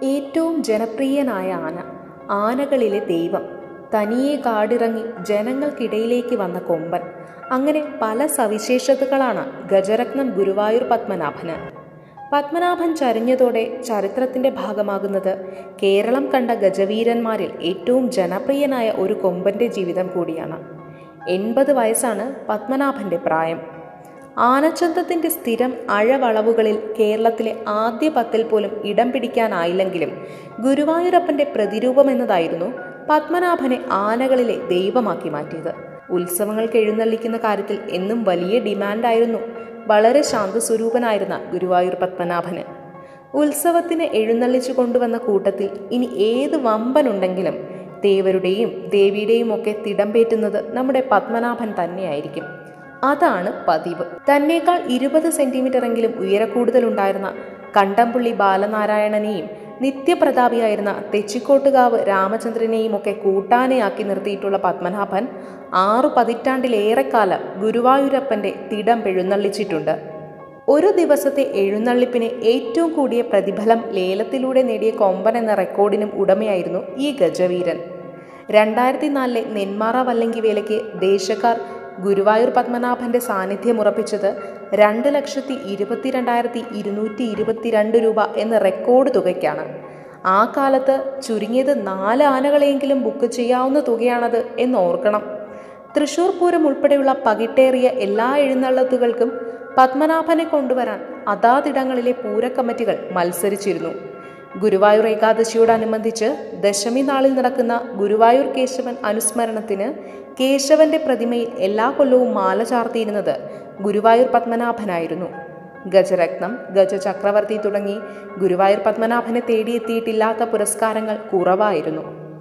ഏറ്റവും ജനപ്രിയനായ ആന ആനകളിലെ ദൈവം തനിയെ കാടിറങ്ങി ജനങ്ങൾക്കിടയിലേക്ക് വന്ന കൊമ്പൻ അങ്ങനെ പല സവിശേഷതകളാണ് ഗജരത്നം ഗുരുവായൂർ പത്മനാഭന് പത്മനാഭൻ ചരിഞ്ഞതോടെ ചരിത്രത്തിന്റെ ഭാഗമാകുന്നത് കേരളം കണ്ട ഗജവീരന്മാരിൽ ഏറ്റവും ജനപ്രിയനായ ഒരു കൊമ്പന്റെ ജീവിതം കൂടിയാണ് എൺപത് വയസ്സാണ് പത്മനാഭന്റെ പ്രായം ആനച്ചന്തത്തിന്റെ സ്ഥിരം അഴവളവുകളിൽ കേരളത്തിലെ ആദ്യ പത്തിൽ പോലും ഇടം പിടിക്കാനായില്ലെങ്കിലും ഗുരുവായൂരപ്പന്റെ പ്രതിരൂപം എന്നതായിരുന്നു പത്മനാഭനെ ആനകളിലെ ദൈവമാക്കി മാറ്റിയത് ഉത്സവങ്ങൾക്ക് എഴുന്നള്ളിക്കുന്ന കാര്യത്തിൽ എന്നും വലിയ ഡിമാൻഡായിരുന്നു വളരെ ശാന്തസ്വരൂപനായിരുന്ന ഗുരുവായൂർ പത്മനാഭന് ഉത്സവത്തിന് എഴുന്നള്ളിച്ചു കൊണ്ടുവന്ന കൂട്ടത്തിൽ ഇനി ഏത് വമ്പനുണ്ടെങ്കിലും ദേവരുടെയും ദേവിയുടെയും ഒക്കെ തിടമ്പേറ്റുന്നത് നമ്മുടെ പത്മനാഭൻ തന്നെയായിരിക്കും അതാണ് പതിവ് തന്നേക്കാൾ ഇരുപത് സെന്റിമീറ്ററെങ്കിലും ഉയരക്കൂടുതലുണ്ടായിരുന്ന കണ്ടംപുള്ളി ബാലനാരായണനെയും നിത്യപ്രതാപിയായിരുന്ന തെച്ചിക്കോട്ടുകാവ് രാമചന്ദ്രനെയും ഒക്കെ കൂട്ടാനയാക്കി നിർത്തിയിട്ടുള്ള പത്മനാഭൻ ആറു പതിറ്റാണ്ടിലേറെക്കാലം ഗുരുവായൂരപ്പന്റെ തിടം എഴുന്നള്ളിച്ചിട്ടുണ്ട് ഒരു ദിവസത്തെ എഴുന്നള്ളിപ്പിന് ഏറ്റവും കൂടിയ പ്രതിഫലം ലേലത്തിലൂടെ നേടിയ കൊമ്പൻ എന്ന റെക്കോർഡിനും ഉടമയായിരുന്നു ഈ ഗജവീരൻ രണ്ടായിരത്തി നാലിലെ നെന്മാറ വല്ലങ്കി വേലയ്ക്ക് ദേശക്കാർ ഗുരുവായൂർ പത്മനാഭന്റെ സാന്നിധ്യം ഉറപ്പിച്ചത് രണ്ട് ലക്ഷത്തി ഇരുപത്തിരണ്ടായിരത്തി ഇരുന്നൂറ്റി ഇരുപത്തിരണ്ട് രൂപ എന്ന റെക്കോർഡ് തുകയ്ക്കാണ് ആ കാലത്ത് ചുരുങ്ങിയത് നാല് ആനകളെയെങ്കിലും ബുക്ക് ചെയ്യാവുന്ന തുകയാണത് എന്ന് ഓർക്കണം തൃശൂർ പൂരം ഉൾപ്പെടെയുള്ള പകിട്ടേറിയ എല്ലാ എഴുന്നള്ളത്തുകൾക്കും പത്മനാഭനെ കൊണ്ടുവരാൻ അതാതിടങ്ങളിലെ പൂരക്കമ്മിറ്റികൾ മത്സരിച്ചിരുന്നു ഗുരുവായൂർ ഏകാദശിയോടനുബന്ധിച്ച് ദശമി നാളിൽ നടക്കുന്ന ഗുരുവായൂർ കേശവൻ അനുസ്മരണത്തിന് കേശവന്റെ പ്രതിമയിൽ എല്ലാ കൊല്ലവും മാല ചാർത്തിയിരുന്നത് ഗുരുവായൂർ പത്മനാഭനായിരുന്നു ഗജരത്നം ഗജചക്രവർത്തി തുടങ്ങി ഗുരുവായൂർ പത്മനാഭനെ തേടിയെത്തിയിട്ടില്ലാത്ത പുരസ്കാരങ്ങൾ കുറവായിരുന്നു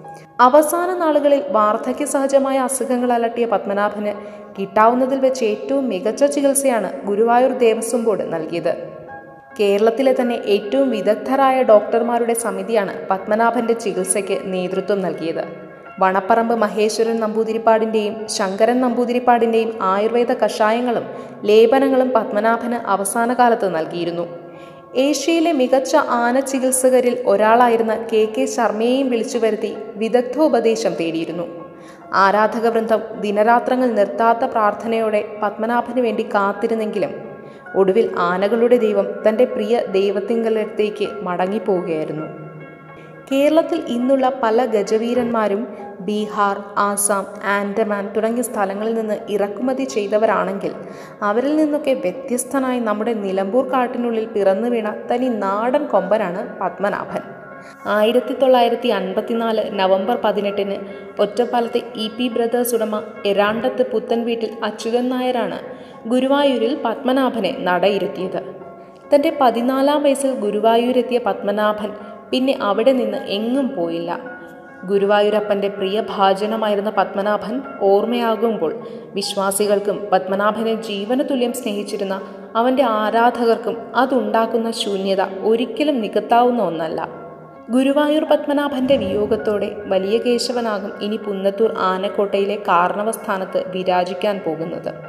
അവസാന നാളുകളിൽ വാർദ്ധക്യ സഹജമായ അസുഖങ്ങൾ അലട്ടിയ പത്മനാഭന് കിട്ടാവുന്നതിൽ വെച്ച് ഏറ്റവും മികച്ച ചികിത്സയാണ് ഗുരുവായൂർ ദേവസ്വം ബോർഡ് നൽകിയത് കേരളത്തിലെ തന്നെ ഏറ്റവും വിദഗ്ധരായ ഡോക്ടർമാരുടെ സമിതിയാണ് പത്മനാഭന്റെ ചികിത്സയ്ക്ക് നേതൃത്വം നൽകിയത് വണപ്പറമ്പ് മഹേശ്വരൻ നമ്പൂതിരിപ്പാടിന്റെയും ശങ്കരൻ നമ്പൂതിരിപ്പാടിന്റെയും ആയുർവേദ കഷായങ്ങളും ലേപനങ്ങളും പത്മനാഭന് അവസാന കാലത്ത് നൽകിയിരുന്നു ഏഷ്യയിലെ മികച്ച ആന ചികിത്സകരിൽ ഒരാളായിരുന്ന കെ കെ ശർമ്മയെയും വിളിച്ചു വരുത്തി വിദഗ്ധോപദേശം തേടിയിരുന്നു ആരാധക വൃന്ദം ദിനരാത്രങ്ങൾ നിർത്താത്ത പ്രാർത്ഥനയോടെ പത്മനാഭന് വേണ്ടി കാത്തിരുന്നെങ്കിലും ഒടുവിൽ ആനകളുടെ ദൈവം തൻ്റെ പ്രിയ ദൈവത്തിങ്കലത്തേക്ക് മടങ്ങിപ്പോവുകയായിരുന്നു കേരളത്തിൽ ഇന്നുള്ള പല ഗജവീരന്മാരും ബീഹാർ ആസാം ആൻഡമാൻ തുടങ്ങിയ സ്ഥലങ്ങളിൽ നിന്ന് ഇറക്കുമതി ചെയ്തവരാണെങ്കിൽ അവരിൽ നിന്നൊക്കെ വ്യത്യസ്തനായി നമ്മുടെ നിലമ്പൂർ കാട്ടിനുള്ളിൽ പിറന്നു വീണ തനി നാടൻ കൊമ്പനാണ് പത്മനാഭൻ ആയിരത്തി തൊള്ളായിരത്തി അൻപത്തിനാല് നവംബർ പതിനെട്ടിന് ഒറ്റപ്പാലത്തെ ഇ പി ബ്രദേഴ്സ് ഉടമ എരാണ്ടത്ത് പുത്തൻ വീട്ടിൽ അച്യുതൻ നായരാണ് ഗുരുവായൂരിൽ പത്മനാഭനെ നടയിരുത്തിയത് തൻ്റെ പതിനാലാം വയസ്സിൽ ഗുരുവായൂരെത്തിയ പത്മനാഭൻ പിന്നെ അവിടെ നിന്ന് എങ്ങും പോയില്ല ഗുരുവായൂരപ്പൻ്റെ പ്രിയ ഭാജനമായിരുന്ന പത്മനാഭൻ ഓർമ്മയാകുമ്പോൾ വിശ്വാസികൾക്കും പത്മനാഭനെ ജീവന തുല്യം സ്നേഹിച്ചിരുന്ന അവൻ്റെ ആരാധകർക്കും അതുണ്ടാക്കുന്ന ശൂന്യത ഒരിക്കലും നികത്താവുന്ന ഒന്നല്ല ഗുരുവായൂർ പത്മനാഭന്റെ വിയോഗത്തോടെ വലിയ കേശവനാകും ഇനി പുന്നത്തൂർ ആനക്കോട്ടയിലെ കാർണവസ്ഥാനത്ത് വിരാജിക്കാൻ പോകുന്നത്